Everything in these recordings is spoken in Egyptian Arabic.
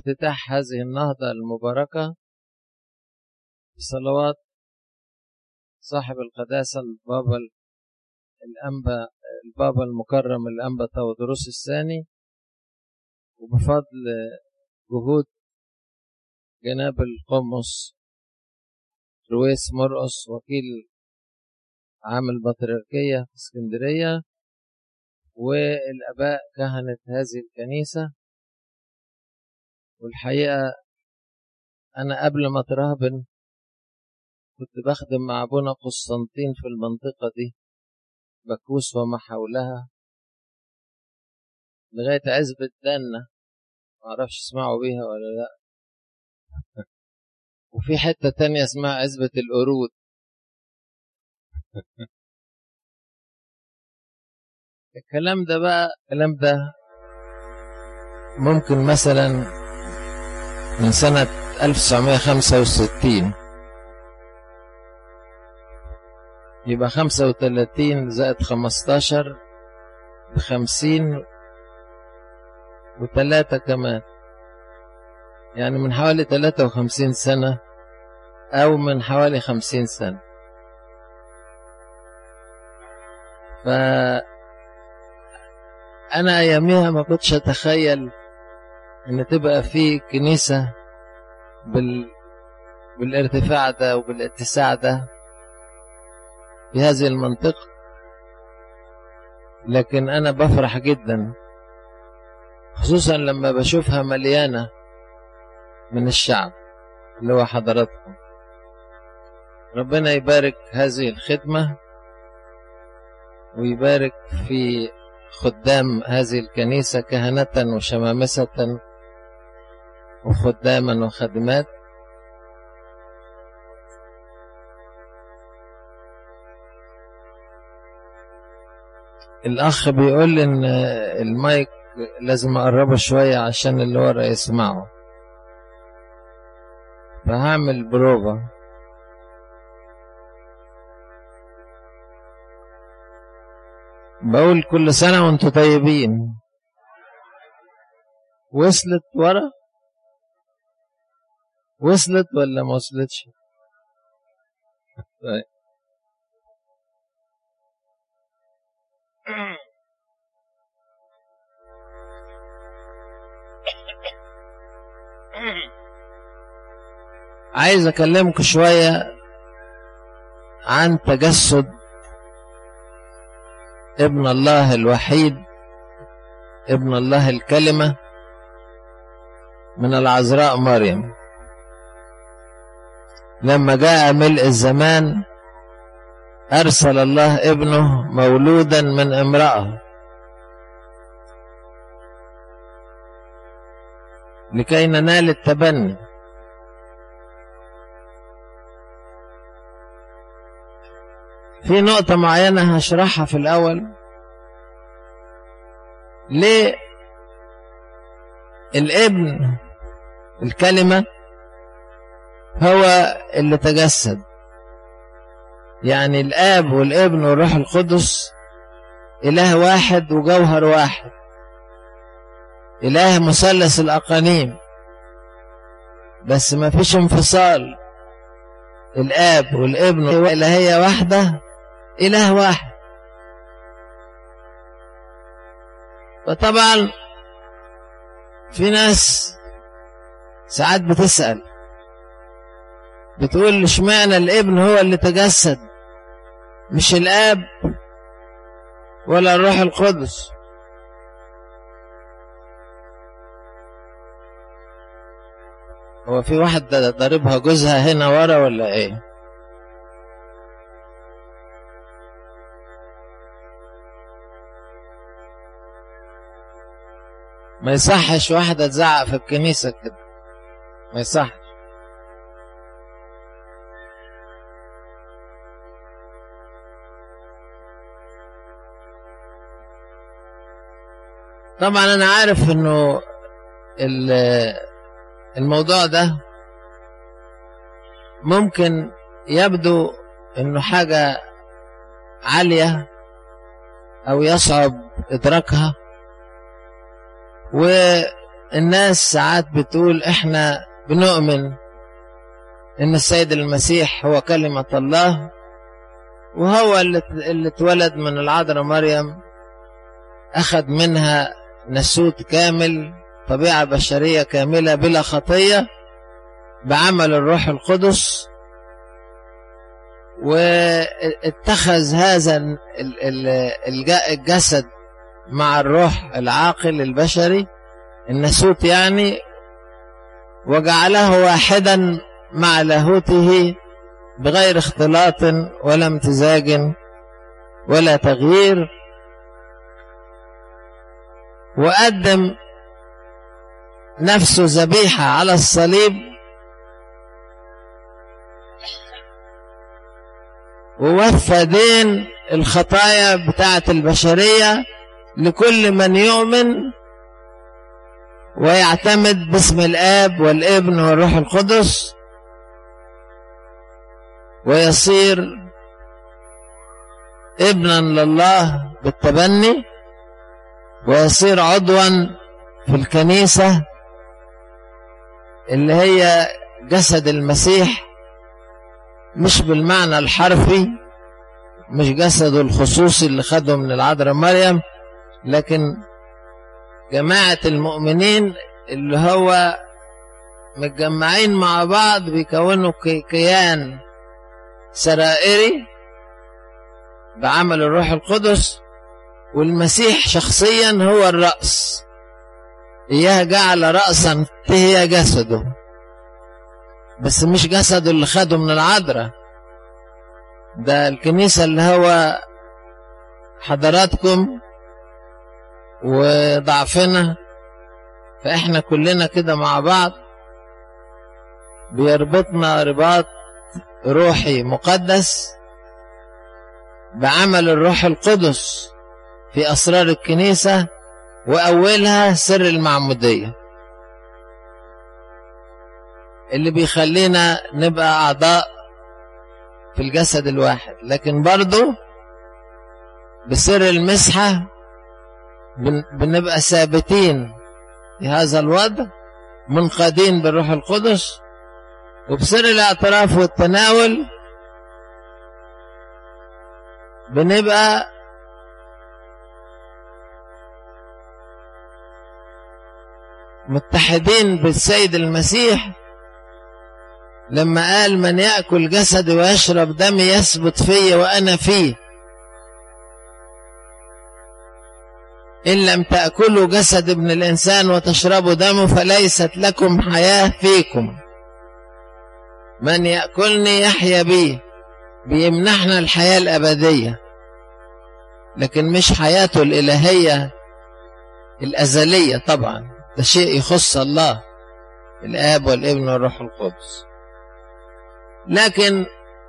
افتتاح هذه النهضة المباركة بصلوات صاحب القداسة البابا الأنبا البابا المكرم الأنبا تودروس الثاني وبفضل جهود جناب القمص رويس مرقص وكيل عام البطريركية في اسكندرية والآباء كهنة هذه الكنيسة والحقيقة أنا قبل ما أترهبن كنت بخدم مع أبونا قسطنطين في المنطقة دي بكوس وما حولها لغاية عزبة دنة معرفش اسمعوا بيها ولا لأ وفي حتة تانية اسمها عزبة القرود الكلام ده بقى الكلام ده ممكن مثلا من سنة 1965 يبقى 35 زائد 15 بخمسين وتلاتة كمان يعني من حوالي 53 سنة أو من حوالي 50 سنة ف أنا أياميها ما كنتش أتخيل إن تبقى في كنيسة بال... بالارتفاع ده وبالاتساع ده في هذه المنطقة لكن أنا بفرح جدا خصوصا لما بشوفها مليانة من الشعب اللي هو حضراتكم ربنا يبارك هذه الخدمة ويبارك في خدام هذه الكنيسة كهنة وشمامسة وخداما وخدمات الأخ بيقول لي إن المايك لازم أقربه شوية عشان اللي ورا يسمعه فهعمل بروفا بقول كل سنة وانتم طيبين وصلت ورا وصلت ولا ما وصلتش طيب عايز اكلمكم شوية عن تجسد ابن الله الوحيد ابن الله الكلمة من العذراء مريم لما جاء ملء الزمان أرسل الله ابنه مولودا من امرأة لكي ننال التبني في نقطة معينة هشرحها في الأول ليه الابن الكلمة هو اللي تجسد يعني الآب والابن والروح القدس إله واحد وجوهر واحد إله مثلث الأقانيم بس ما فيش انفصال الآب والابن إلهية واحدة إله واحد وطبعا في ناس ساعات بتسأل بتقول اشمعنى الابن هو اللي تجسد مش الاب ولا الروح القدس هو في واحد ضاربها جوزها هنا ورا ولا ايه ما يصحش واحدة تزعق في الكنيسة كده ما يصحش طبعا انا عارف انه الموضوع ده ممكن يبدو انه حاجة عالية او يصعب ادراكها الناس ساعات بتقول احنا بنؤمن ان السيد المسيح هو كلمة الله وهو اللي اتولد من العذراء مريم أخذ منها نسوت كامل طبيعة بشرية كاملة بلا خطية بعمل الروح القدس واتخذ هذا الجسد مع الروح العاقل البشري النسوت يعني وجعله واحدا مع لاهوته بغير اختلاط ولا امتزاج ولا تغيير وقدم نفسه ذبيحة على الصليب ووفى دين الخطايا بتاعة البشرية لكل من يؤمن ويعتمد باسم الآب والابن والروح القدس ويصير ابنا لله بالتبني ويصير عضوا في الكنيسة اللي هي جسد المسيح مش بالمعنى الحرفي مش جسده الخصوصي اللي خده من العذراء مريم لكن جماعة المؤمنين اللي هو متجمعين مع بعض بيكونوا كيان سرائري بعمل الروح القدس والمسيح شخصيا هو الرأس إياه جعل رأسا هي جسده بس مش جسده اللي خده من العذراء ده الكنيسة اللي هو حضراتكم وضعفنا فإحنا كلنا كده مع بعض بيربطنا رباط روحي مقدس بعمل الروح القدس في أسرار الكنيسة وأولها سر المعمودية اللي بيخلينا نبقى أعضاء في الجسد الواحد لكن برضو بسر المسحة بنبقى ثابتين في هذا الوضع منقادين بالروح القدس وبسر الاعتراف والتناول بنبقى متحدين بالسيد المسيح لما قال من يأكل جسدي ويشرب دمي يثبت في وأنا فيه إن لم تأكلوا جسد ابن الإنسان وتشربوا دمه فليست لكم حياة فيكم من يأكلني يحيا بي بيمنحنا الحياة الأبدية لكن مش حياته الإلهية الأزلية طبعا ده شيء يخص الله الآب والابن والروح القدس لكن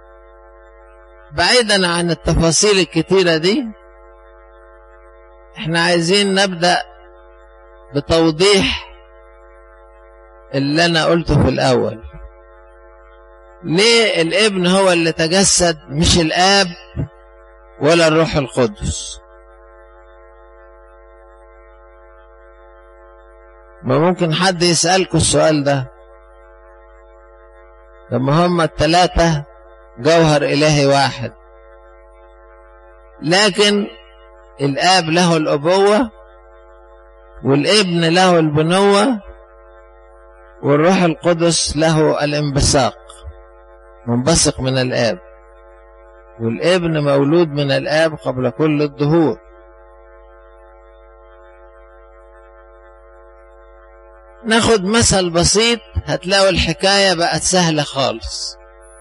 بعيدا عن التفاصيل الكتيرة دي احنا عايزين نبدأ بتوضيح اللي أنا قلته في الأول ليه الابن هو اللي تجسد مش الآب ولا الروح القدس ما ممكن حد يسألكوا السؤال ده لما هم الثلاثة جوهر إلهي واحد لكن الآب له الأبوة والابن له البنوة والروح القدس له الانبثاق منبثق من الآب والابن مولود من الآب قبل كل الدهور ناخد مثل بسيط هتلاقوا الحكاية بقت سهلة خالص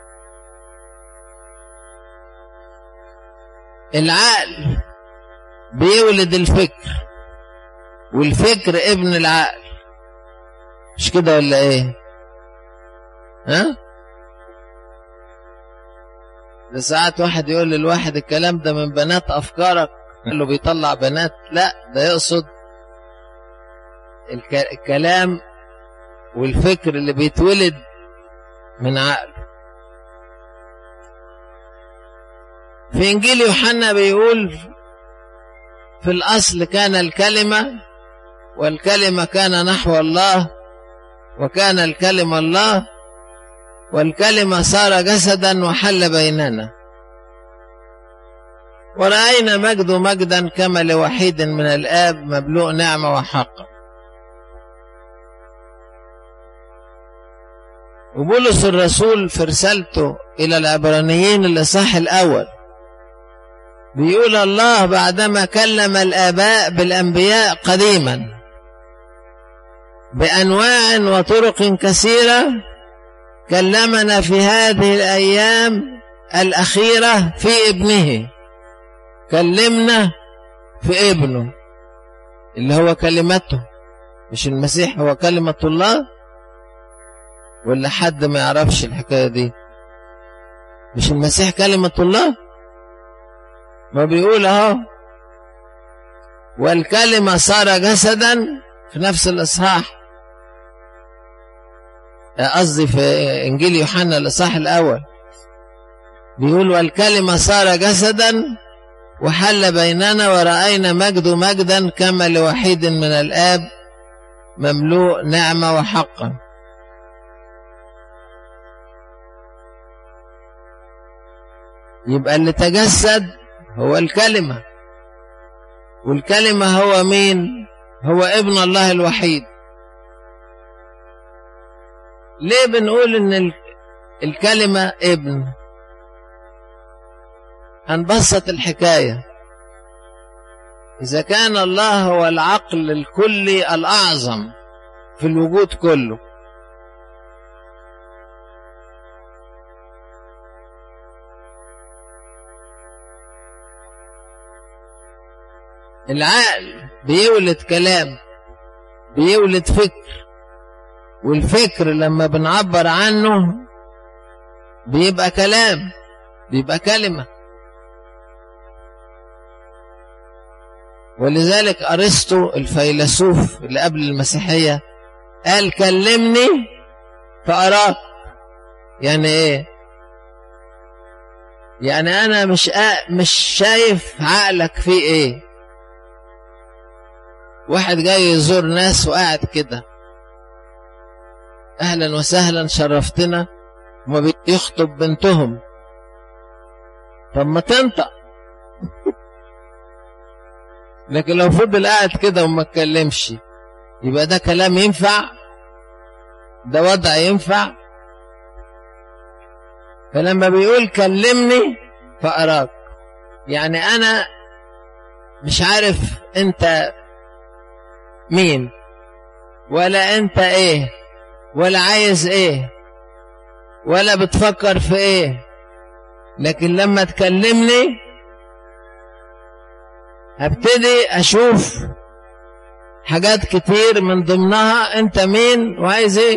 العقل بيولد الفكر والفكر ابن العقل مش كده ولا ايه ها ده ساعات واحد يقول للواحد الكلام ده من بنات افكارك قال له بيطلع بنات لا ده يقصد الكلام والفكر اللي بيتولد من عقله في انجيل يوحنا بيقول في الاصل كان الكلمه والكلمة كان نحو الله وكان الكلمة الله والكلمة صار جسدا وحل بيننا ورأينا مجد مجدا كما لوحيد من الآب مبلوء نعمة وحق وبولس الرسول في رسالته إلى العبرانيين الإصحاح الأول بيقول الله بعدما كلم الآباء بالأنبياء قديما بأنواع وطرق كثيرة كلمنا في هذه الأيام الأخيرة في ابنه كلمنا في ابنه اللي هو كلمته مش المسيح هو كلمة الله ولا حد ما يعرفش الحكاية دي مش المسيح كلمة الله ما بيقول اهو والكلمة صار جسدا في نفس الإصحاح قصدي في إنجيل يوحنا الإصحاح الأول بيقول والكلمة صار جسدا وحل بيننا ورأينا مجد مجدا كما لوحيد من الآب مملوء نعمة وحقا يبقى اللي تجسد هو الكلمة والكلمة هو مين هو ابن الله الوحيد ليه بنقول ان الكلمة ابن هنبسط الحكاية إذا كان الله هو العقل الكلي الأعظم في الوجود كله العقل بيولد كلام بيولد فكر والفكر لما بنعبر عنه بيبقى كلام بيبقى كلمة ولذلك أرسطو الفيلسوف اللي قبل المسيحية قال كلمني فأراك يعني ايه يعني انا مش مش شايف عقلك فيه ايه واحد جاي يزور ناس وقاعد كده اهلا وسهلا شرفتنا وما بيخطب بنتهم طب ما تنطق لكن لو فضل قاعد كده وما اتكلمش يبقى ده كلام ينفع ده وضع ينفع فلما بيقول كلمني فأراك يعني أنا مش عارف أنت مين ولا أنت إيه ولا عايز إيه ولا بتفكر في إيه لكن لما تكلمني هبتدي أشوف حاجات كتير من ضمنها أنت مين وعايز إيه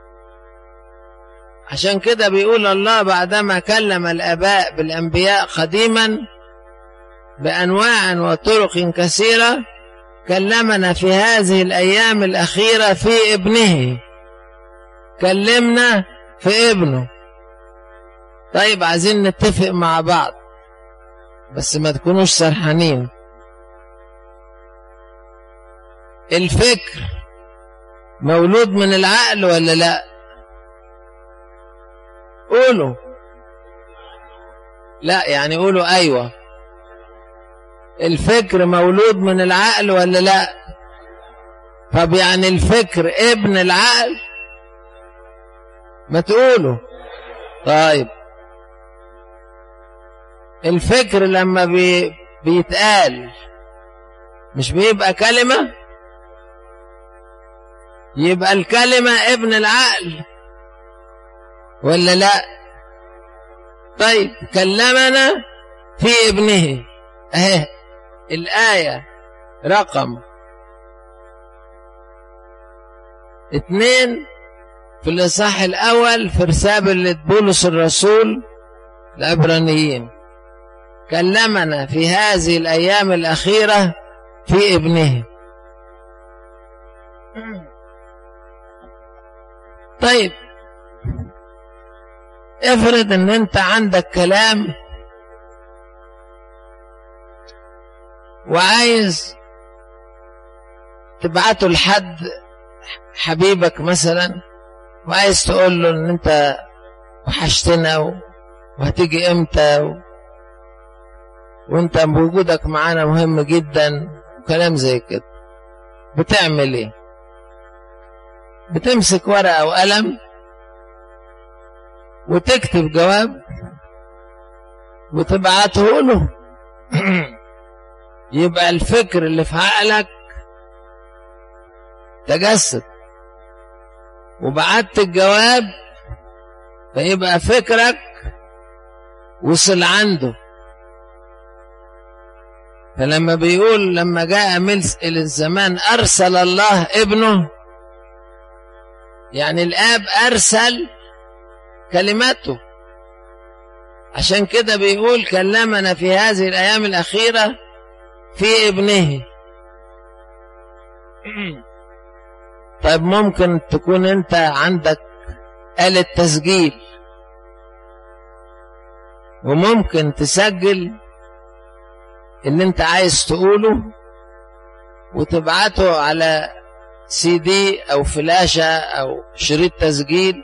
عشان كده بيقول الله بعدما كلم الآباء بالأنبياء قديما بأنواع وطرق كثيرة كلمنا في هذه الأيام الأخيرة في ابنه كلمنا في ابنه طيب عايزين نتفق مع بعض بس ما تكونوش سرحانين الفكر مولود من العقل ولا لا قولوا لا يعني قولوا ايوه الفكر مولود من العقل ولا لا طب يعني الفكر ابن العقل ما تقولوا طيب الفكر لما بي بيتقال مش بيبقى كلمة يبقى الكلمة ابن العقل ولا لا طيب كلمنا في ابنه اهي الآية رقم اتنين في الإصحاح الأول في رسالة بولس الرسول العبرانيين كلمنا في هذه الأيام الأخيرة في ابنه طيب افرض ان انت عندك كلام وعايز تبعته لحد حبيبك مثلا وعايز تقول له ان انت وحشتنا وهتيجي امتى و... وانت بوجودك معانا مهم جدا وكلام زي كده بتعمل ايه بتمسك ورقة وقلم وتكتب جواب وتبعته له يبقى الفكر اللي في عقلك تجسد وبعت الجواب فيبقى فكرك وصل عنده فلما بيقول لما جاء ملء الزمان أرسل الله ابنه يعني الآب أرسل كلمته عشان كده بيقول كلمنا في هذه الأيام الأخيرة في ابنه طيب ممكن تكون انت عندك آلة تسجيل وممكن تسجل اللي انت عايز تقوله وتبعته على سي دي او فلاشة او شريط تسجيل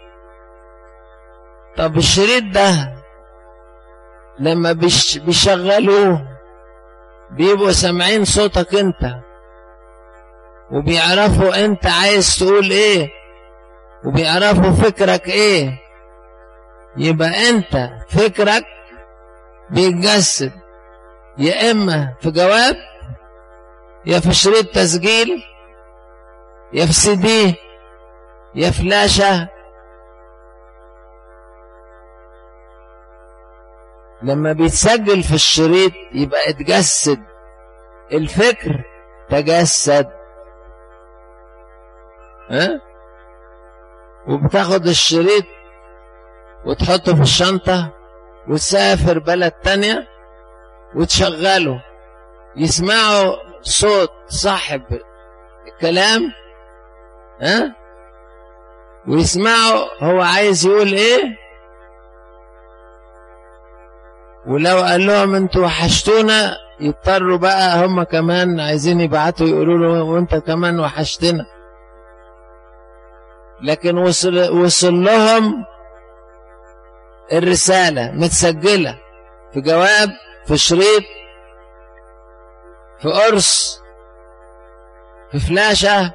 طب الشريط ده لما بيشغلوه بيبقوا سامعين صوتك انت وبيعرفوا انت عايز تقول ايه وبيعرفوا فكرك ايه يبقى انت فكرك بيتجسد يا اما في جواب يا في شريط تسجيل يا في سي دي يا فلاشة لما بيتسجل في الشريط يبقى اتجسد الفكر تجسد ها وبتاخد الشريط وتحطه في الشنطة وتسافر بلد تانية وتشغله يسمعوا صوت صاحب الكلام ها ويسمعوا هو عايز يقول ايه ولو قال لهم انتوا وحشتونا يضطروا بقى هم كمان عايزين يبعتوا يقولوا له وانت كمان وحشتنا لكن وصل وصل لهم الرسالة متسجلة في جواب في شريط في قرص في فلاشة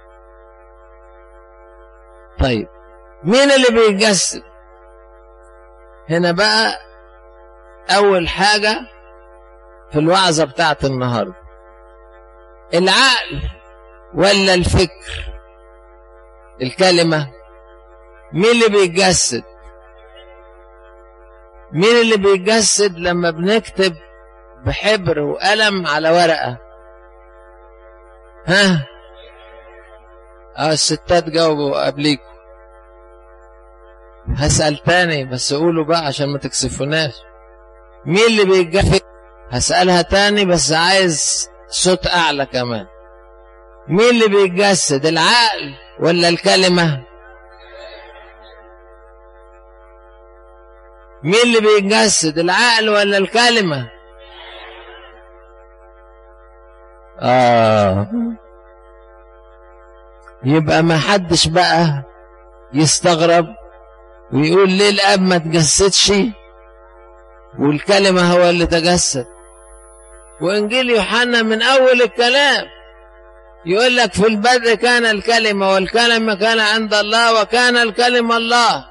طيب مين اللي بيتجسد هنا بقى أول حاجة في الوعظة بتاعت النهاردة العقل ولا الفكر الكلمة مين اللي بيتجسد مين اللي بيتجسد لما بنكتب بحبر وقلم على ورقة ها اه الستات جاوبوا قبليكم هسأل تاني بس قولوا بقى عشان ما تكسفوناش مين اللي بيتجسد هسألها تاني بس عايز صوت أعلى كمان مين اللي بيتجسد العقل ولا الكلمة مين اللي بيتجسد العقل ولا الكلمة آه يبقى ما حدش بقى يستغرب ويقول ليه الأب ما تجسدش والكلمة هو اللي تجسد وإنجيل يوحنا من أول الكلام يقول لك في البدء كان الكلمة والكلمة كان عند الله وكان الكلمة الله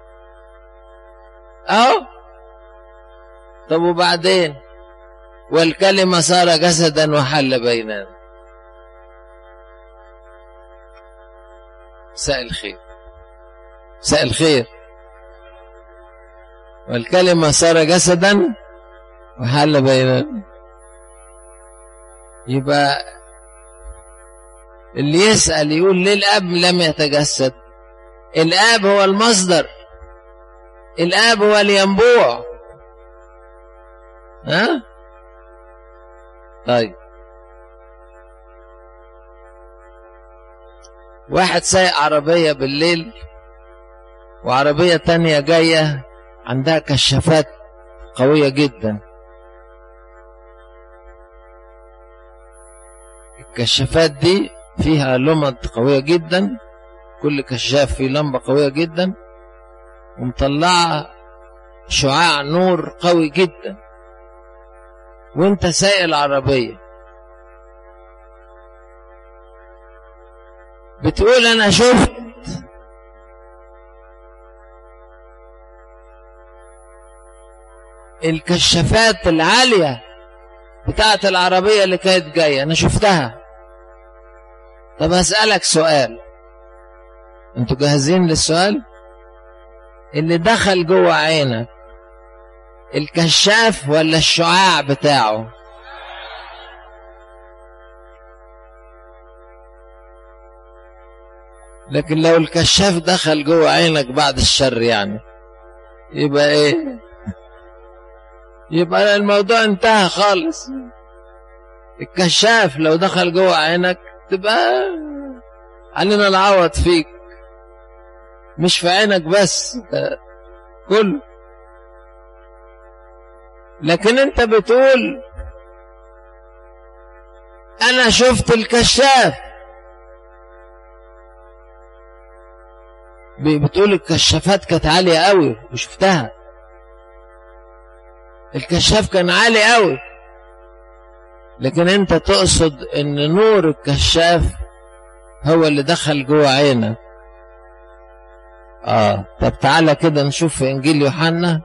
أهو طب وبعدين والكلمة صار جسدا وحل بيننا مساء الخير مساء الخير والكلمة صار جسدا وحل بيننا يبقى اللي يسأل يقول ليه الأب لم يتجسد الآب هو المصدر الآب هو الينبوع ها طيب واحد سايق عربية بالليل وعربية تانية جاية عندها كشافات قوية جدا الكشافات دي فيها لمض قوية جدا كل كشاف فيه لمبة قوية جدا ومطلعة شعاع نور قوي جدا وانت سايق العربية بتقول انا شفت الكشافات العالية بتاعت العربية اللي كانت جاية انا شفتها طب هسألك سؤال انتوا جاهزين للسؤال اللي دخل جوه عينك الكشاف ولا الشعاع بتاعه لكن لو الكشاف دخل جوه عينك بعد الشر يعني يبقى ايه يبقى الموضوع انتهى خالص الكشاف لو دخل جوه عينك تبقى علينا العوض فيك مش في عينك بس كله لكن انت بتقول انا شفت الكشاف بتقول الكشافات كانت عالية قوي وشفتها الكشاف كان عالي قوي لكن انت تقصد ان نور الكشاف هو اللي دخل جوه عينك اه طب تعالى كده نشوف في انجيل يوحنا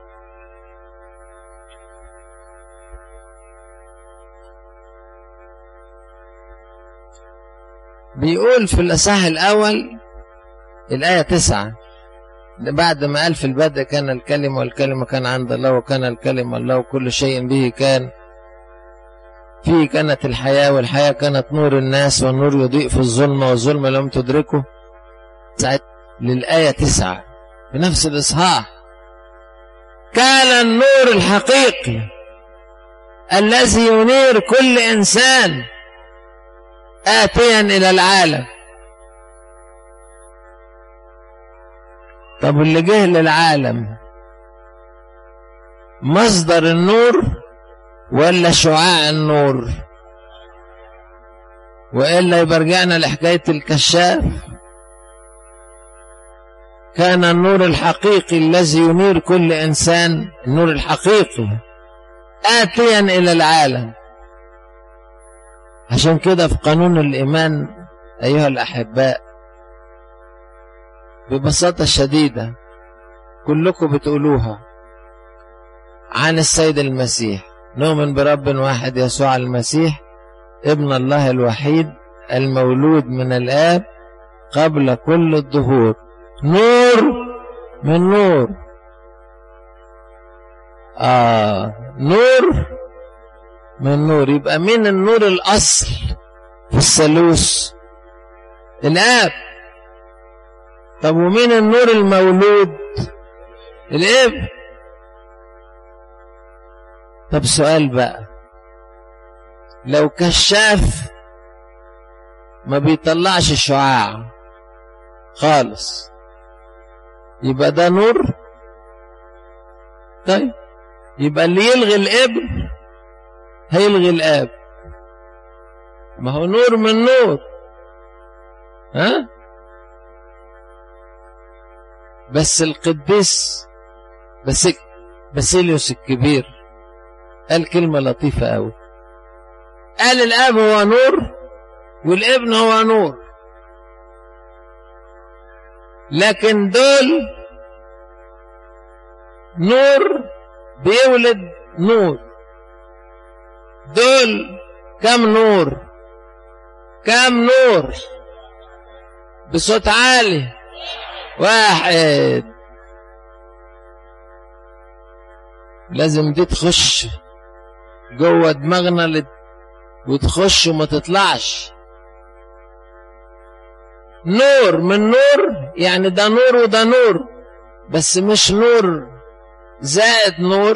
بيقول في الأصحاح الأول الآية تسعة بعد ما قال في البدء كان الكلمة والكلمة كان عند الله وكان الكلمة الله وكل شيء به كان فيه كانت الحياة والحياة كانت نور الناس والنور يضيء في الظلمة والظلمة لم تدركه ساعت للآية تسعة في نفس الإصحاح كان النور الحقيقي الذي ينير كل إنسان آتيا إلى العالم طب اللي جه للعالم مصدر النور ولا شعاع النور وإلا يبقى رجعنا لحكاية الكشاف كان النور الحقيقي الذي ينير كل إنسان النور الحقيقي آتيا إلى العالم عشان كده في قانون الإيمان أيها الأحباء ببساطة شديدة كلكم بتقولوها عن السيد المسيح نؤمن برب واحد يسوع المسيح ابن الله الوحيد المولود من الآب قبل كل الظهور نور من نور آه نور من نور يبقى مين النور الأصل في الثالوث الآب طب ومين النور المولود الابن طب سؤال بقى لو كشاف ما بيطلعش شعاع خالص يبقى ده نور طيب يبقى اللي يلغي الابن هيلغي الاب ما هو نور من نور ها بس القديس بس باسيليوس الكبير قال كلمة لطيفة قوي قال الاب هو نور والابن هو نور لكن دول نور بيولد نور دول كم نور كم نور بصوت عالي واحد لازم دي تخش جوه دماغنا لت... وتخش وما تطلعش نور من نور يعني ده نور وده نور بس مش نور زائد نور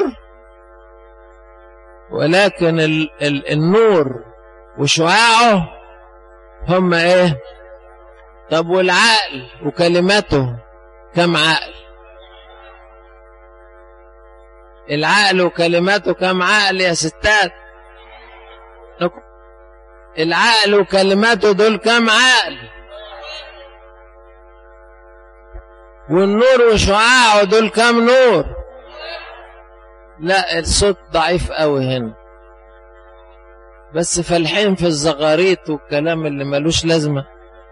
ولكن ال ال النور وشعاعه هم ايه طب والعقل وكلماته كم عقل العقل وكلماته كم عقل يا ستات العقل وكلماته دول كام عقل والنور وشعاعه دول كام نور لا الصوت ضعيف قوي هنا بس فالحين في الزغاريت والكلام اللي ملوش لازمة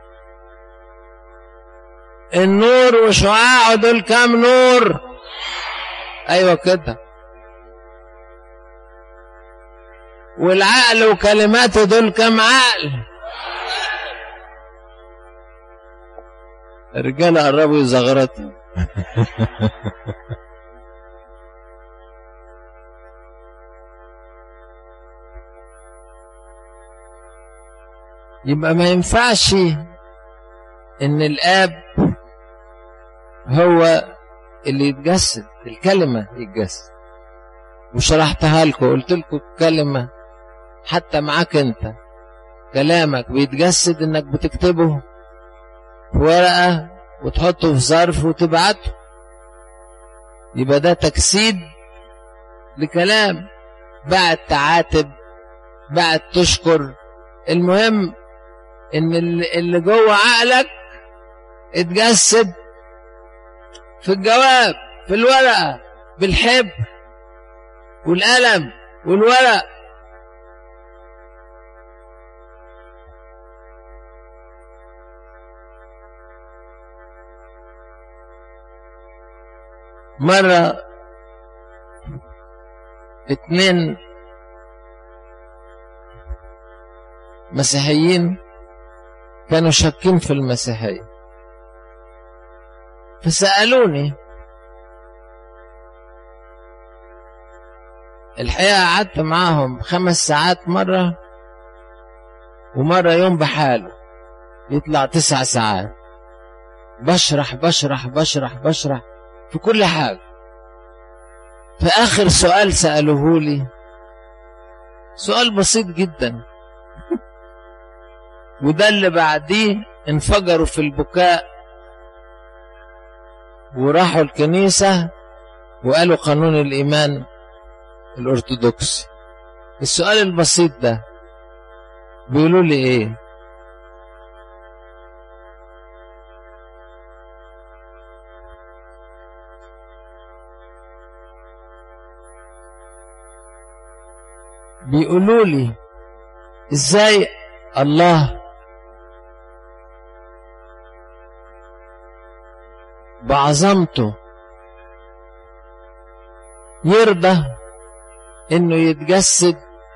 النور وشعاعه دول كام نور ايوه كده والعقل وكلماته دول كام عقل الرجاله قربوا يزغرطوا يبقى ما ينفعش ان الاب هو اللي يتجسد الكلمة يتجسد وشرحتها لكم قلت لكم الكلمة حتى معاك انت كلامك بيتجسد انك بتكتبه في ورقة وتحطه في ظرف وتبعته يبقى ده تجسيد لكلام بعد تعاتب بعد تشكر المهم ان اللي جوه عقلك اتجسد في الجواب في الورقة بالحبر والقلم والورق مرة اتنين مسيحيين كانوا شاكين في المسيحية فسألوني الحقيقة قعدت معاهم خمس ساعات مرة ومرة يوم بحاله يطلع تسع ساعات بشرح بشرح بشرح بشرح في كل حاجة في آخر سؤال سألوه لي سؤال بسيط جدا وده اللي بعديه انفجروا في البكاء وراحوا الكنيسة وقالوا قانون الإيمان الأرثوذكسي السؤال البسيط ده بيقولوا لي إيه بيقولوا لي ازاي الله بعظمته يرضى انه يتجسد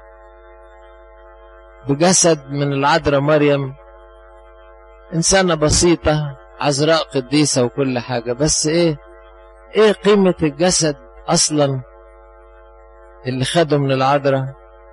بجسد من العذراء مريم انسانه بسيطه عذراء قديسه وكل حاجه بس ايه ايه قيمه الجسد اصلا اللي خده من العذراء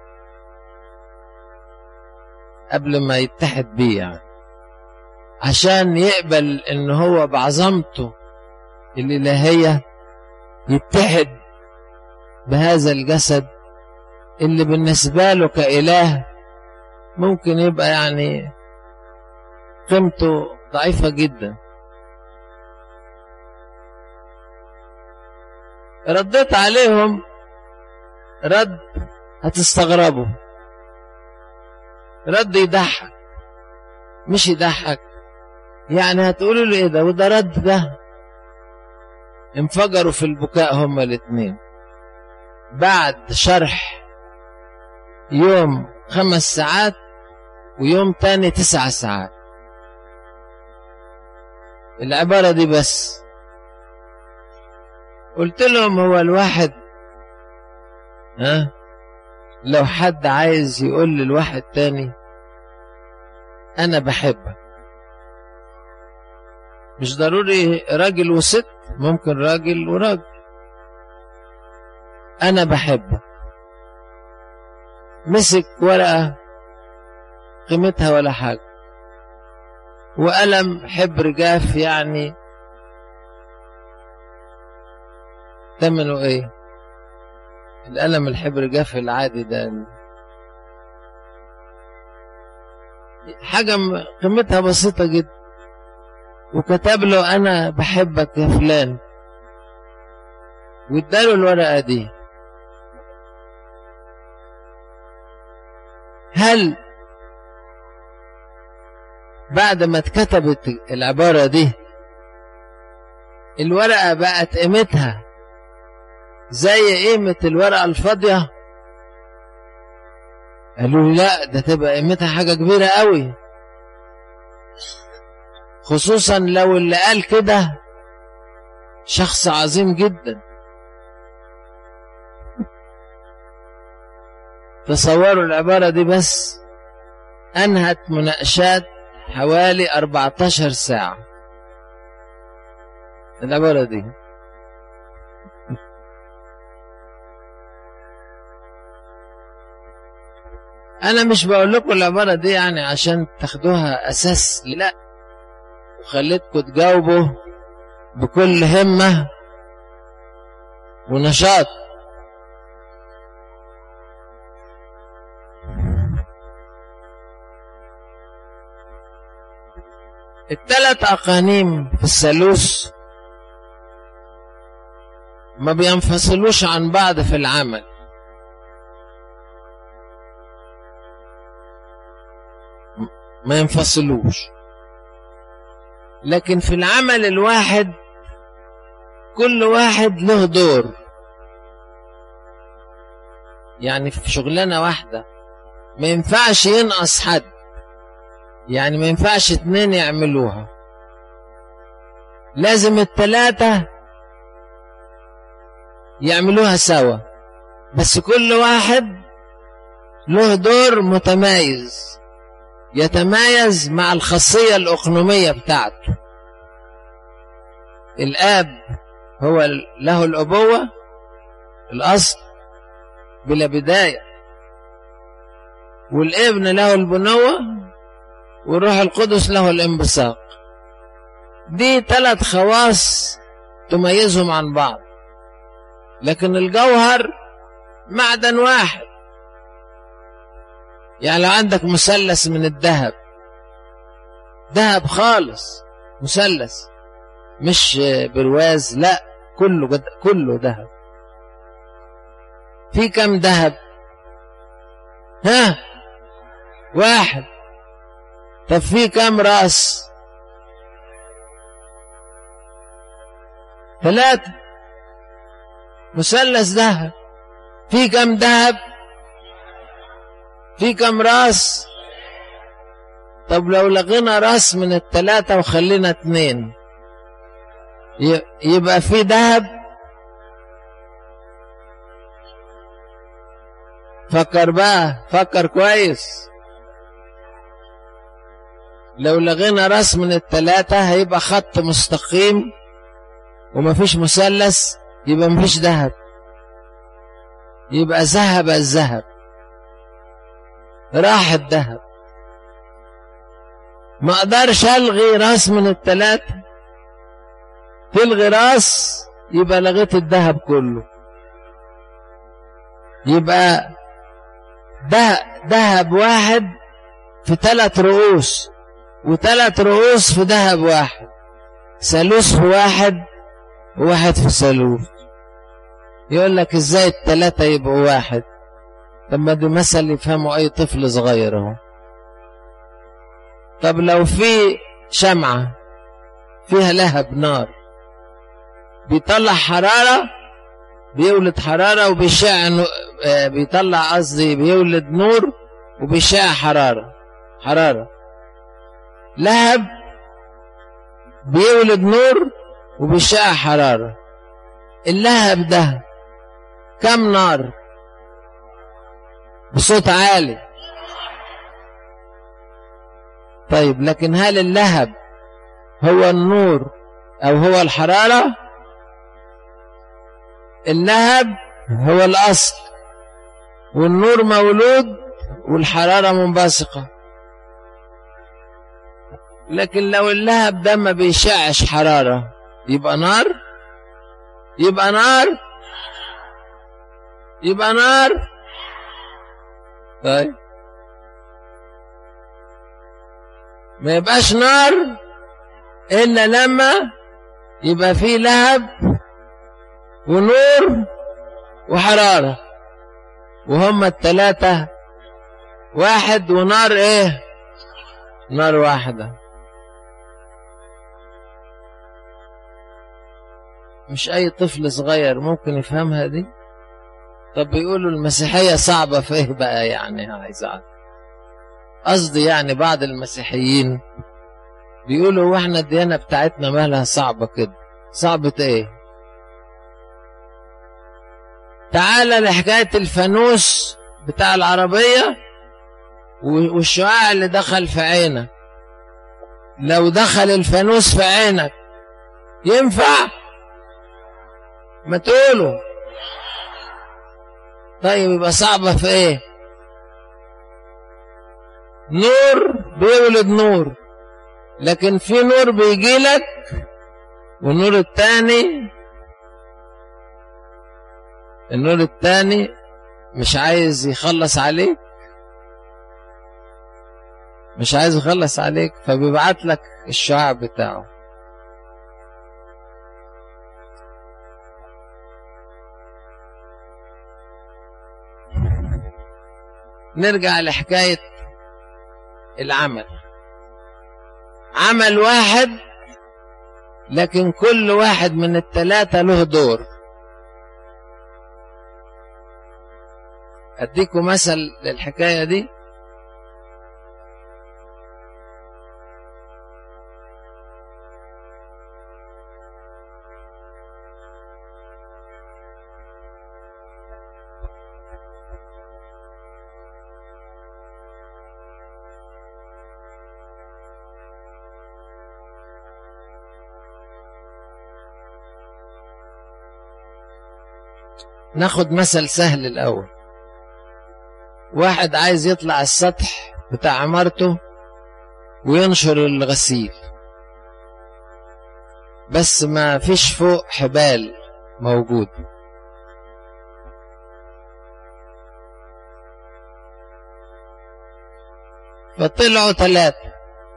قبل ما يتحد بيه يعني عشان يقبل ان هو بعظمته الإلهية يتحد بهذا الجسد اللي بالنسبة له كإله ممكن يبقى يعني قيمته ضعيفة جدا رديت عليهم رد هتستغربوا رد يضحك مش يضحك يعني هتقولوا لي ايه ده وده رد ده انفجروا في البكاء هما الاثنين بعد شرح يوم خمس ساعات ويوم تاني تسع ساعات العبارة دي بس قلت لهم هو الواحد ها لو حد عايز يقول للواحد تاني انا بحبك مش ضروري راجل وست ممكن راجل وراجل انا بحبك مسك ورقة قيمتها ولا حاجة وقلم حبر جاف يعني ثمنه ايه القلم الحبر جاف العادي ده حاجة قيمتها بسيطة جدا وكتب له أنا بحبك يا فلان واداله الورقة دي هل بعد ما اتكتبت العبارة دي الورقة بقت قيمتها زي قيمة الورقة الفاضية قالوا لي لا ده تبقى قيمتها حاجة كبيرة قوي خصوصا لو اللي قال كده شخص عظيم جدا تصوروا العبارة دي بس أنهت مناقشات حوالي 14 ساعة العبارة دي أنا مش بقول لكم العبارة دي يعني عشان تاخدوها أساس لا وخليتكم تجاوبوا بكل همة ونشاط الثلاث أقانيم في الثالوث ما بينفصلوش عن بعض في العمل ما ينفصلوش لكن في العمل الواحد كل واحد له دور يعني في شغلانة واحدة ما ينفعش ينقص حد يعني ما ينفعش اتنين يعملوها لازم التلاتة يعملوها سوا بس كل واحد له دور متميز يتمايز مع الخاصية الأقنومية بتاعته الآب هو له الأبوة الأصل بلا بداية والابن له البنوة والروح القدس له الانبثاق دي ثلاث خواص تميزهم عن بعض لكن الجوهر معدن واحد يعني لو عندك مثلث من الذهب ذهب خالص مثلث مش برواز لا كله جد كله ذهب في كم ذهب ها واحد طب في كم راس ثلاثة مثلث ذهب في كم ذهب في كم راس طب لو لغينا راس من الثلاثة وخلينا اتنين يبقى في ذهب فكر بقى فكر كويس لو لغينا راس من الثلاثة هيبقى خط مستقيم ومفيش مثلث يبقى مفيش ذهب يبقى ذهب الذهب راح الذهب ما اقدرش الغي راس من الثلاثة تلغي راس يبقى لغيت الذهب كله يبقى ده ذهب واحد في ثلاث رؤوس وثلاث رؤوس في ذهب واحد ثالوث في واحد وواحد في ثالوث يقول لك ازاي الثلاثة يبقوا واحد طب ما دي مثل يفهمه اي طفل صغير اهو طب لو في شمعة فيها لهب نار بيطلع حرارة بيولد حرارة وبيشع بيطلع قصدي بيولد نور وبيشع حرارة حرارة لهب بيولد نور وبيشع حرارة اللهب ده كم نار بصوت عالي طيب لكن هل اللهب هو النور او هو الحرارة اللهب هو الاصل والنور مولود والحرارة منبثقة لكن لو اللهب ده ما بيشعش حرارة يبقى نار يبقى نار يبقى نار طيب ما يبقاش نار إلا لما يبقى فيه لهب ونور وحرارة وهم التلاتة واحد ونار ايه نار واحدة مش أي طفل صغير ممكن يفهمها دي طب بيقولوا المسيحية صعبة فيه بقى يعني عايز أعرف قصدي يعني بعض المسيحيين بيقولوا واحنا الديانة بتاعتنا مالها صعبة كده صعبة ايه تعالى لحكاية الفانوس بتاع العربية والشعاع اللي دخل في عينك لو دخل الفانوس في عينك ينفع ما تقولوا طيب يبقى صعبة في ايه نور بيولد نور لكن في نور بيجي لك والنور التاني النور التاني مش عايز يخلص عليك مش عايز يخلص عليك فبيبعت لك الشعاع بتاعه نرجع لحكاية العمل عمل واحد لكن كل واحد من التلاتة له دور أديكم مثل للحكاية دي ناخد مثل سهل الأول واحد عايز يطلع السطح بتاع عمارته وينشر الغسيل بس ما فيش فوق حبال موجود فطلعوا ثلاثة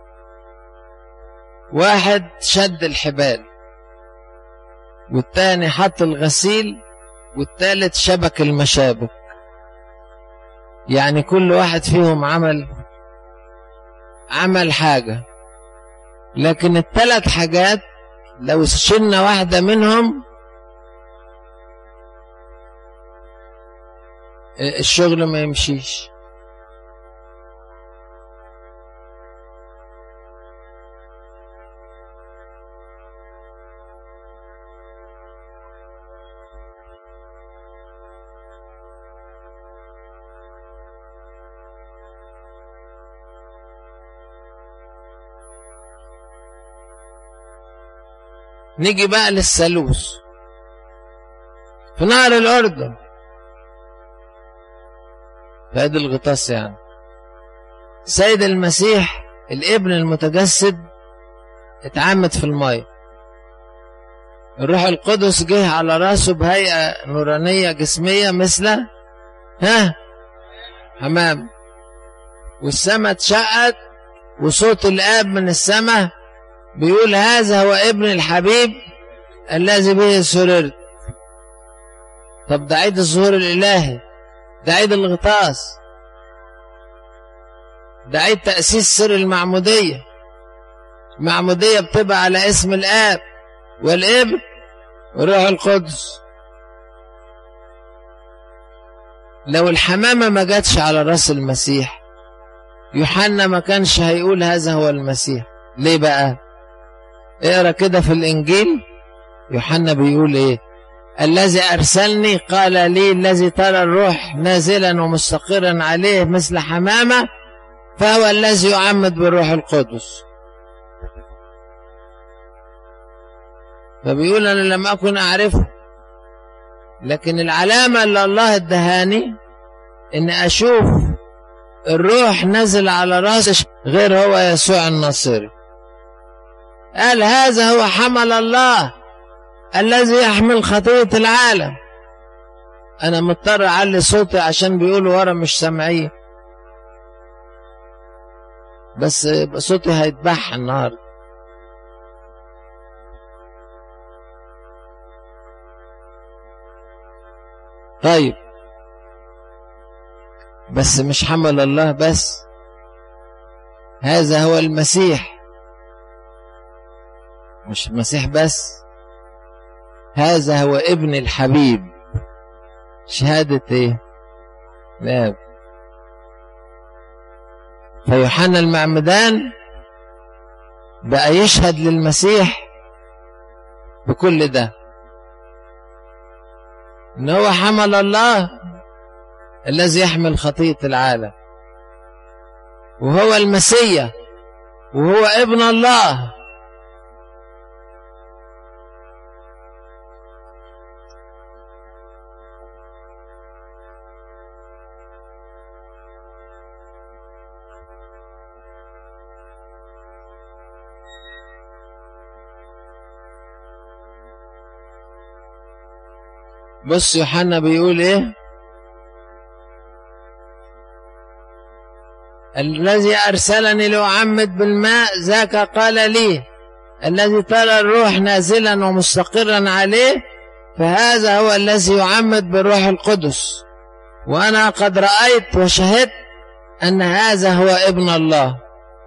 واحد شد الحبال والتاني حط الغسيل والتالت شبك المشابك يعني كل واحد فيهم عمل عمل حاجة لكن الثلاث حاجات لو شلنا واحدة منهم الشغل ما يمشيش نيجي بقى للثالوث في نهر الأردن فادي الغطاس يعني سيد المسيح الابن المتجسد اتعمد في المية الروح القدس جه على راسه بهيئة نورانية جسمية مثل ها حمام والسماء اتشقت وصوت الآب من السماء بيقول هذا هو ابن الحبيب الذي به سررت طب ده عيد الظهور الإلهي ده عيد الغطاس ده عيد تأسيس سر المعمودية المعمودية بتبقى على اسم الآب والابن والروح القدس لو الحمامة ما جاتش على راس المسيح يوحنا ما كانش هيقول هذا هو المسيح ليه بقى اقرا كده في الانجيل يوحنا بيقول ايه الذي ارسلني قال لي الذي ترى الروح نازلا ومستقرا عليه مثل حمامه فهو الذي يعمد بالروح القدس فبيقول انا لم اكن اعرفه لكن العلامه اللي الله ادهاني ان اشوف الروح نزل على راسه غير هو يسوع الناصري قال هذا هو حمل الله الذي يحمل خطية العالم أنا مضطر أعلي صوتي عشان بيقولوا ورا مش سامعين بس صوتي هيتبح النهاردة طيب بس مش حمل الله بس هذا هو المسيح مش المسيح بس هذا هو ابن الحبيب شهادة ايه لا فيوحنا المعمدان بقى يشهد للمسيح بكل ده ان هو حمل الله الذي يحمل خطية العالم وهو المسيح وهو ابن الله بص يوحنا بيقول ايه الذي أرسلني لأعمد بالماء ذاك قال لي الذي ترى الروح نازلا ومستقرا عليه فهذا هو الذي يعمد بالروح القدس وأنا قد رأيت وشهدت أن هذا هو ابن الله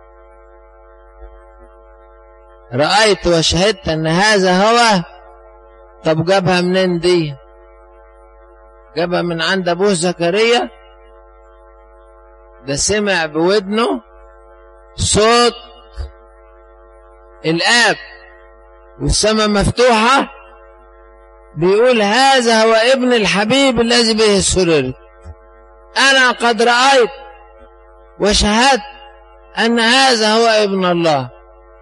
رأيت وشهدت أن هذا هو طب جابها منين دي جابها من عند أبوه زكريا ده سمع بودنه صوت الآب والسماء مفتوحة بيقول هذا هو ابن الحبيب الذي به سررت أنا قد رأيت وشهدت أن هذا هو ابن الله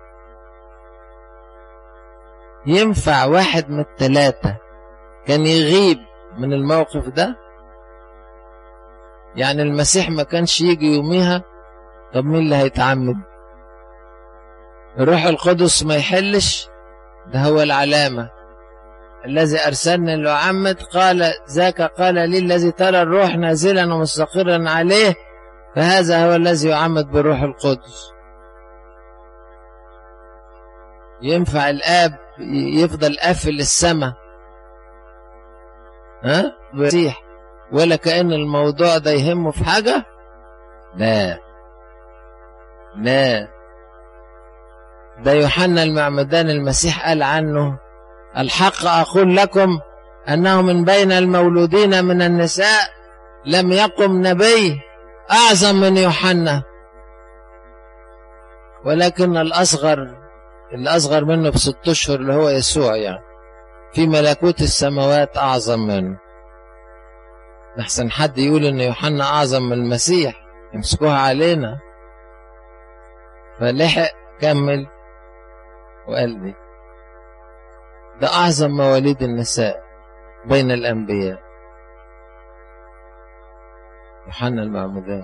ينفع واحد من الثلاثة كان يغيب من الموقف ده يعني المسيح ما كانش يجي يوميها طب مين اللي هيتعمد الروح القدس ما يحلش ده هو العلامة الذي أرسلني لأعمد قال ذاك قال لي الذي ترى الروح نازلا ومستقرا عليه فهذا هو الذي يعمد بالروح القدس ينفع الآب يفضل قافل السماء ها بيسيح ولا كأن الموضوع ده يهمه في حاجة لا لا ده يوحنا المعمدان المسيح قال عنه الحق أقول لكم أنه من بين المولودين من النساء لم يقم نبي أعظم من يوحنا ولكن الأصغر الأصغر منه بست أشهر اللي هو يسوع يعني في ملكوت السماوات أعظم منه أحسن حد يقول إن يوحنا أعظم من المسيح يمسكوها علينا فلحق كمل وقال لي ده أعظم مواليد النساء بين الأنبياء يوحنا المعمدان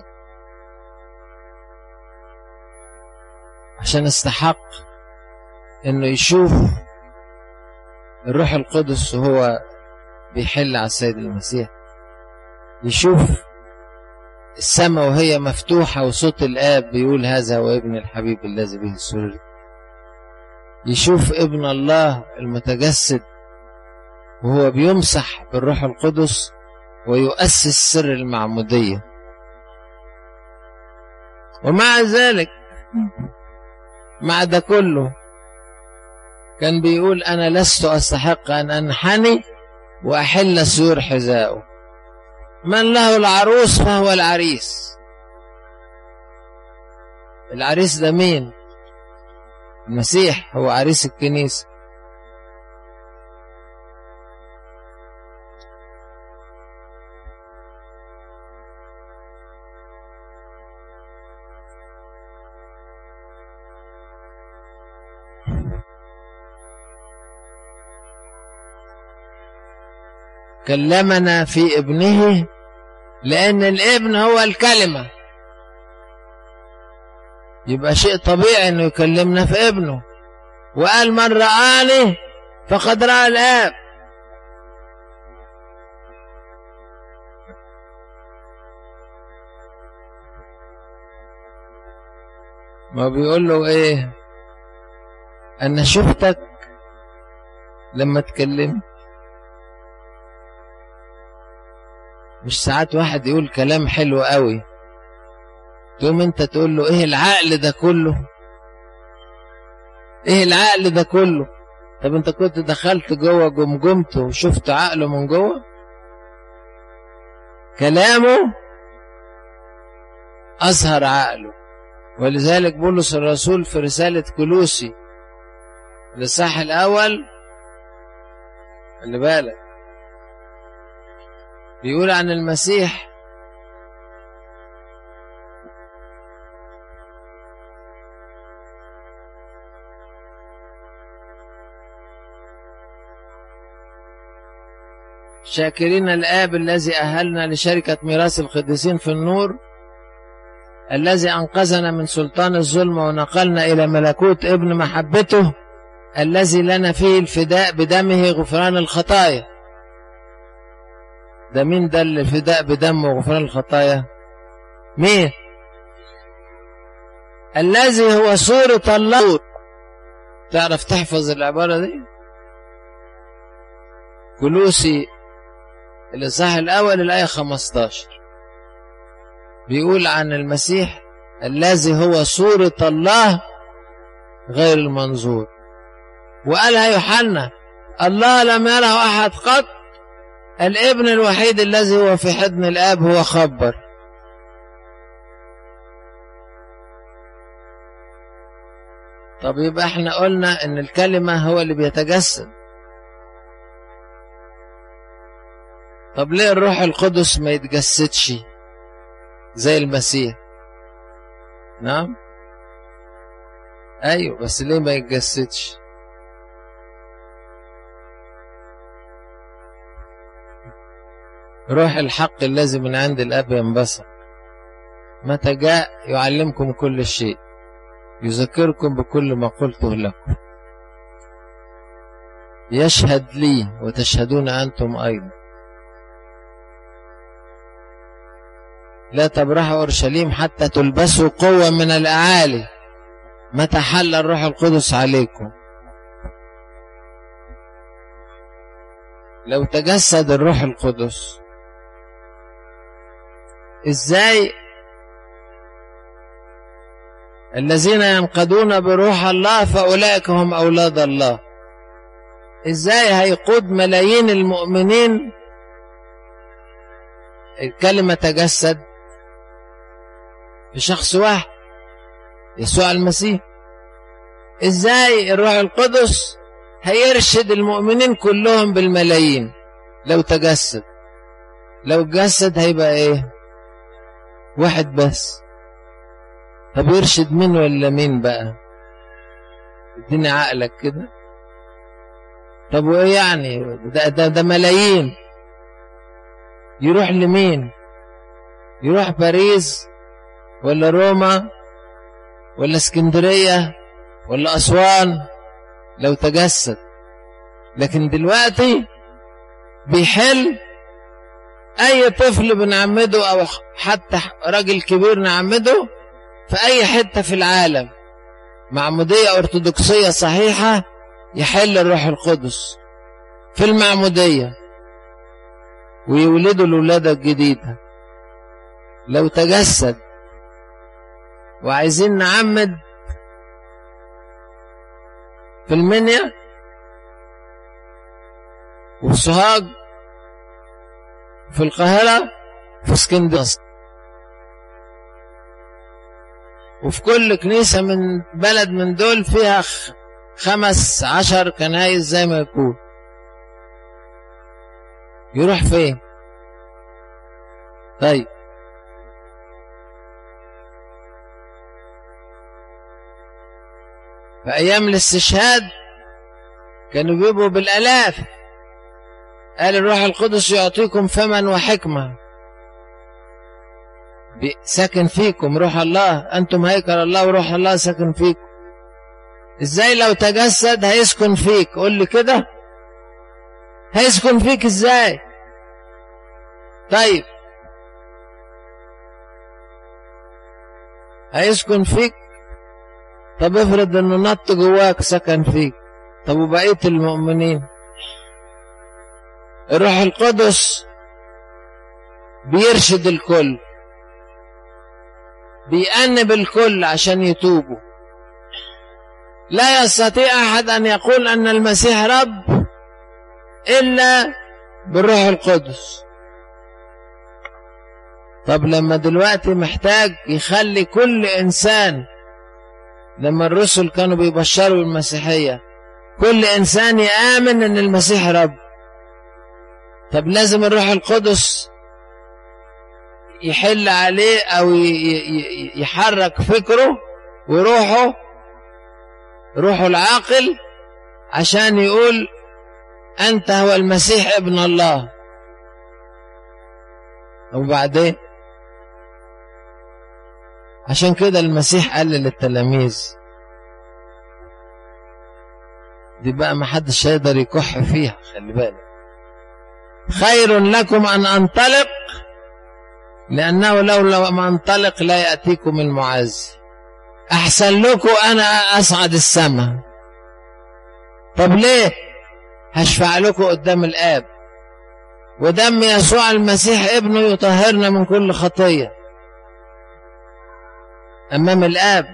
عشان استحق انه يشوف الروح القدس وهو بيحل على السيد المسيح يشوف السماء وهي مفتوحة وصوت الآب بيقول هذا هو ابن الحبيب الذي به السرور يشوف ابن الله المتجسد وهو بيمسح بالروح القدس ويؤسس سر المعمودية ومع ذلك مع ده كله كان بيقول أنا لست أستحق أن أنحني وأحل سيور حذائه من له العروس فهو العريس العريس ده مين المسيح هو عريس الكنيسة كلمنا في ابنه لأن الابن هو الكلمة يبقى شيء طبيعي انه يكلمنا في ابنه وقال من رآني فقد رأى الآب ما بيقول له ايه انا شفتك لما اتكلمت مش ساعات واحد يقول كلام حلو قوي تقوم انت تقول له ايه العقل ده كله ايه العقل ده كله طب انت كنت دخلت جوه جمجمته وشفت عقله من جوه كلامه أظهر عقله ولذلك بولس الرسول في رسالة كلوسي الإصحاح الأول خلي بالك بيقول عن المسيح شاكرين الآب الذي أهلنا لشركة ميراث القديسين في النور الذي أنقذنا من سلطان الظلم ونقلنا إلى ملكوت ابن محبته الذي لنا فيه الفداء بدمه غفران الخطايا ده مين ده الفداء بدمه وغفران الخطايا مين الذي هو صورة الله تعرف تحفظ العبارة دي كلوسي الإصحاح الأول الآية 15 بيقول عن المسيح الذي هو صورة الله غير المنظور وقالها يوحنا الله لم يره أحد قط الابن الوحيد الذي هو في حضن الآب هو خبر طب يبقى احنا قلنا ان الكلمة هو اللي بيتجسد طب ليه الروح القدس ما يتجسدش زي المسيح نعم ايوه بس ليه ما يتجسدش روح الحق الذي من عند الاب ينبسط متى جاء يعلمكم كل شيء يذكركم بكل ما قلته لكم يشهد لي وتشهدون انتم ايضا لا تبرحوا اورشليم حتى تلبسوا قوه من الاعالي متى حل الروح القدس عليكم لو تجسد الروح القدس ازاي الذين ينقضون بروح الله فاولئك هم اولاد الله ازاي هيقود ملايين المؤمنين الكلمه تجسد في شخص واحد يسوع المسيح ازاي الروح القدس هيرشد المؤمنين كلهم بالملايين لو تجسد لو تجسد هيبقى ايه واحد بس طب يرشد مين ولا مين بقى اديني عقلك كده طب وايه يعني ده, ده, ده ملايين يروح لمين يروح باريس ولا روما ولا اسكندرية ولا أسوان لو تجسد لكن دلوقتي بيحل أي طفل بنعمده أو حتى راجل كبير نعمده في أي حتة في العالم معمودية أرثوذكسية صحيحة يحل الروح القدس في المعمودية ويولدوا الولادة الجديدة لو تجسد وعايزين نعمد في المنيا وفي سوهاج في القاهرة في اسكندرية وفي كل كنيسة من بلد من دول فيها خمس عشر كنايس زي ما يكون يروح فين طيب في أيام الاستشهاد كانوا بيبقوا بالآلاف قال الروح القدس يعطيكم فما وحكمة ساكن فيكم روح الله أنتم هيكل الله وروح الله ساكن فيكم إزاي لو تجسد هيسكن فيك قول لي كده هيسكن فيك إزاي طيب هيسكن فيك طب افرض انه نط جواك سكن فيك طب وبقيه المؤمنين الروح القدس بيرشد الكل بيأنب الكل عشان يتوبوا لا يستطيع أحد أن يقول أن المسيح رب إلا بالروح القدس طب لما دلوقتي محتاج يخلي كل إنسان لما الرسل كانوا بيبشروا بالمسيحية كل إنسان يآمن أن المسيح رب طب لازم الروح القدس يحل عليه أو يحرك فكره وروحه روحه العاقل عشان يقول أنت هو المسيح ابن الله وبعدين عشان كده المسيح قال للتلاميذ دي بقى ما حدش هيقدر يكح فيها خلي بالك خير لكم أن أنطلق لأنه لو لم أنطلق لا يأتيكم المعز أحسن لكم أنا أصعد السماء طب ليه هشفع لكم قدام الآب ودم يسوع المسيح ابنه يطهرنا من كل خطية أمام الآب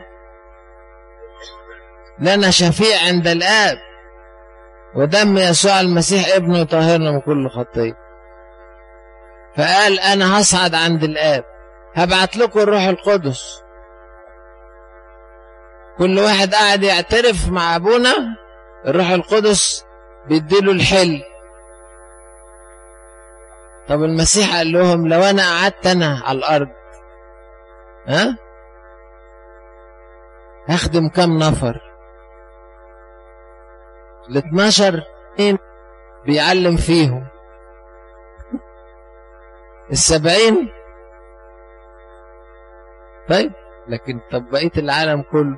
لنا شفيع عند الآب ودم يسوع المسيح ابنه يطهرنا من كل خطية فقال أنا هصعد عند الآب هبعت لكم الروح القدس كل واحد قاعد يعترف مع أبونا الروح القدس بيديله الحل طب المسيح قال لهم لو أنا قعدت أنا على الأرض ها هخدم كم نفر ال 12 بيعلم فيهم السبعين طيب لكن طب بقية العالم كله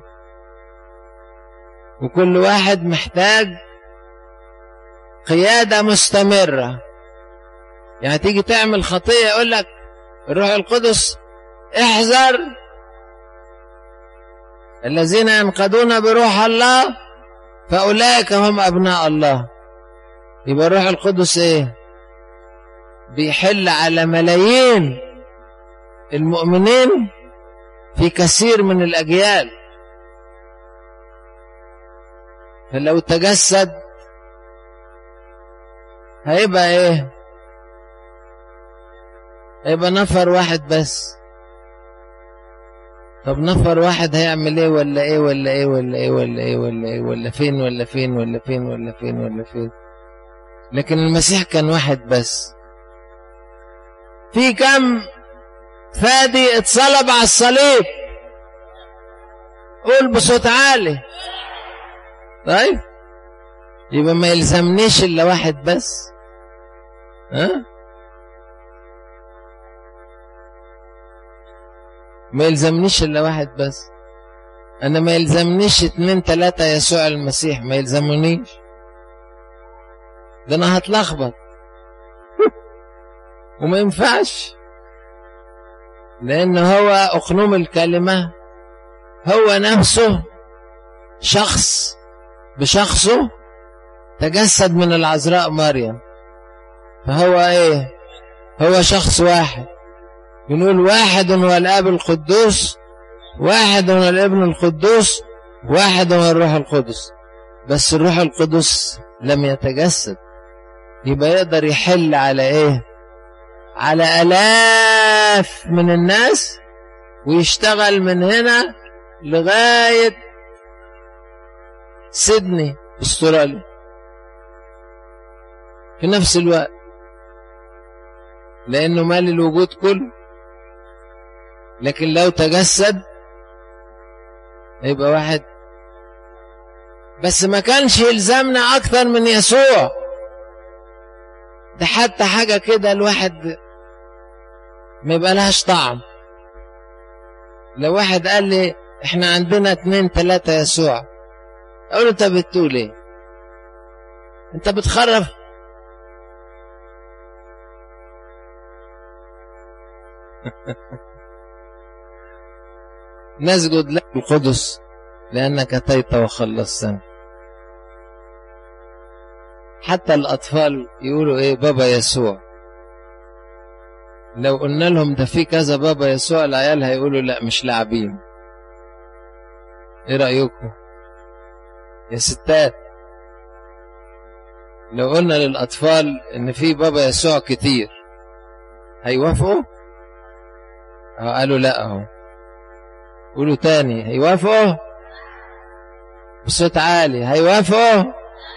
وكل واحد محتاج قيادة مستمرة يعني تيجي تعمل خطية يقول لك الروح القدس احذر الذين ينقضون بروح الله فأولئك هم أبناء الله يبقى الروح القدس ايه بيحل على ملايين المؤمنين في كثير من الأجيال فلو تجسد هيبقى ايه هيبقى نفر واحد بس طب نفر واحد هيعمل ايه ولا ايه ولا ايه ولا ايه ولا ايه ولا ايه ولا فين ولا فين ولا فين ولا فين ولا فين لكن المسيح كان واحد بس في كم فادي اتصلب على الصليب قول بصوت عالي طيب يبقى ما يلزمنيش الا واحد بس ها ما يلزمنيش الا واحد بس انا ما يلزمنيش اتنين تلاتة يسوع المسيح ما يلزمونيش ده انا هتلخبط وما ينفعش لان هو اقنوم الكلمة هو نفسه شخص بشخصه تجسد من العذراء مريم فهو ايه هو شخص واحد بنقول واحد هو الاب القدوس واحد هو الابن القدوس واحد هو الروح القدس بس الروح القدس لم يتجسد يبقى يقدر يحل على ايه على الاف من الناس ويشتغل من هنا لغايه سيدني استراليا في نفس الوقت لأنه مال الوجود كله لكن لو تجسد يبقى واحد بس ما كانش يلزمنا أكثر من يسوع ده حتى حاجة كده الواحد ما يبقى لهاش طعم لو واحد قال لي احنا عندنا اتنين تلاتة يسوع اقول له انت بتقول ايه انت بتخرف نسجد لك القدس لأنك أتيت وخلصتنا حتى الأطفال يقولوا إيه بابا يسوع لو قلنا لهم ده في كذا بابا يسوع العيال هيقولوا لا مش لاعبين ايه رأيكم يا ستات لو قلنا للأطفال إن في بابا يسوع كتير هيوافقوا؟ اه قالوا لا اهو قولوا تاني هيوافقوا؟ بصوت عالي هيوافقوا؟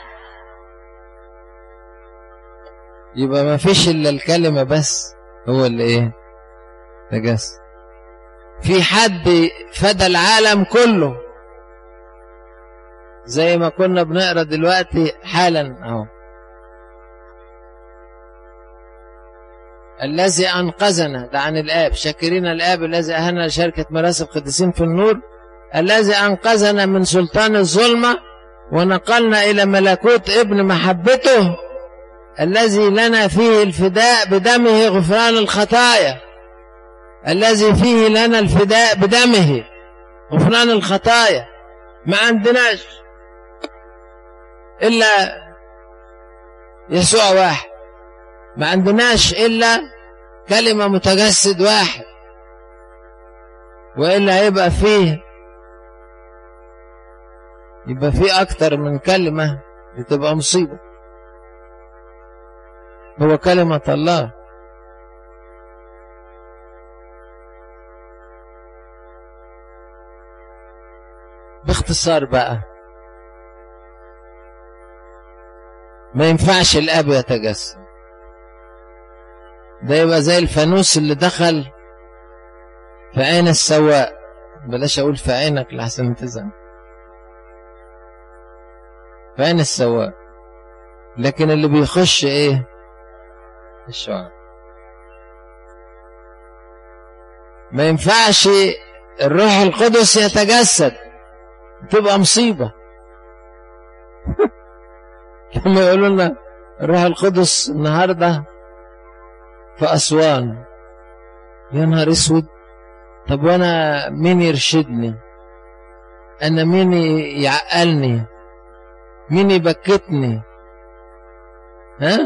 يبقى ما فيش إلا الكلمة بس هو اللي إيه؟ تجسد في حد فدى العالم كله زي ما كنا بنقرا دلوقتي حالا اهو الذي انقذنا ده عن الاب شاكرين الاب الذي اهلنا لشركه مراسم القديسين في النور الذي انقذنا من سلطان الظلمه ونقلنا الى ملكوت ابن محبته الذي لنا فيه الفداء بدمه غفران الخطايا الذي فيه لنا الفداء بدمه غفران الخطايا ما عندناش إلا يسوع واحد ما عندناش إلا كلمة متجسد واحد وإلا هيبقى فيه يبقى فيه أكتر من كلمة بتبقى مصيبة هو كلمة الله باختصار بقى ما ينفعش الاب يتجسد ده يبقى زي الفانوس اللي دخل في عين السواق بلاش اقول في عينك لحسن تزعل في عين السواق لكن اللي بيخش ايه الشعر ما ينفعش الروح القدس يتجسد تبقى مصيبة لما يقولوا لنا الروح القدس النهاردة في أسوان يا نهار اسود طب وانا مين يرشدني انا مين يعقلني مين يبكتني ها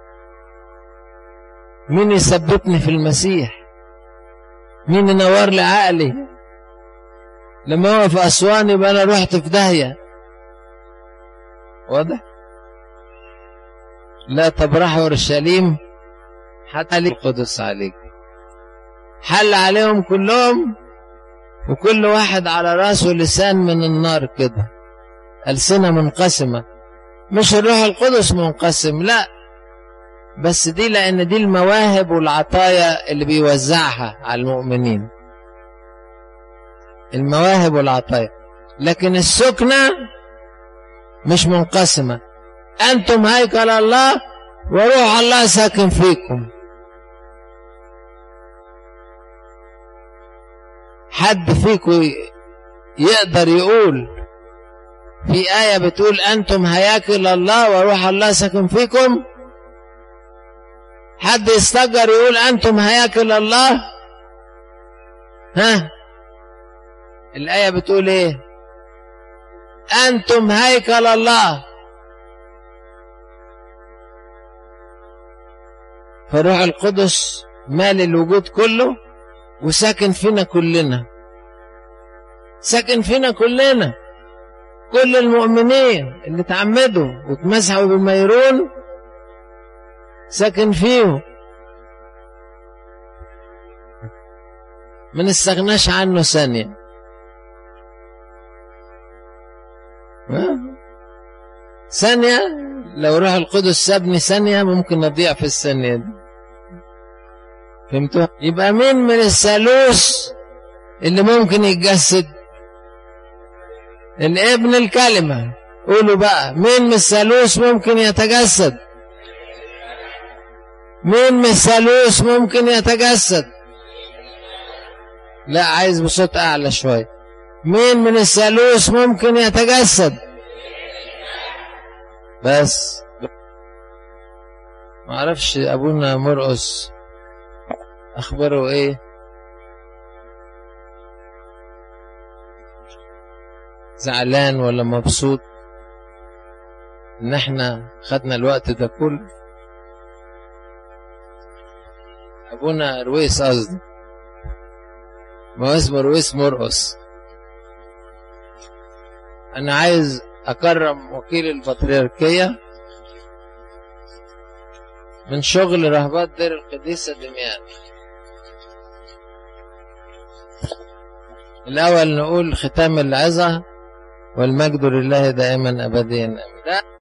مين يثبتني في المسيح مين ينور لي عقلي لما هو في أسوان يبقى أنا رحت في داهية واضح لا تبرحوا اورشليم حتى لي القدس عليك حل عليهم كلهم وكل واحد على راسه لسان من النار كده ألسنة منقسمة مش الروح القدس منقسم لا بس دي لأن دي المواهب والعطايا اللي بيوزعها على المؤمنين المواهب والعطايا لكن السكنة مش منقسمة أنتم هيكل الله وروح الله ساكن فيكم حد فيكم يقدر يقول في آية بتقول أنتم هياكل الله وروح الله ساكن فيكم حد يستجر يقول أنتم هياكل الله ها الآية بتقول إيه أنتم هيكل الله فالروح القدس مال الوجود كله وساكن فينا كلنا ساكن فينا كلنا كل المؤمنين اللي تعمدوا وتمسحوا بالميرون ساكن فيهم ما نستغناش عنه ثانية ثانية لو روح القدس سابني ثانية ممكن أضيع في الثانية دي فهمتوا؟ يبقى مين من الثالوث اللي ممكن يتجسد؟ الابن الكلمة قولوا بقى مين من الثالوث ممكن يتجسد؟ مين من الثالوث ممكن يتجسد؟ لا عايز بصوت أعلى شوية مين من الثالوث ممكن يتجسد؟ بس ما اعرفش ابونا مرقس اخباره ايه زعلان ولا مبسوط ان احنا خدنا الوقت ده كله ابونا رويس قصدي ما هو اسمه رويس مرقس انا عايز أكرم وكيل البطريركية من شغل رهبات دير القديسة دميان الأول نقول ختام العظة والمجد لله دائما أبديا آمين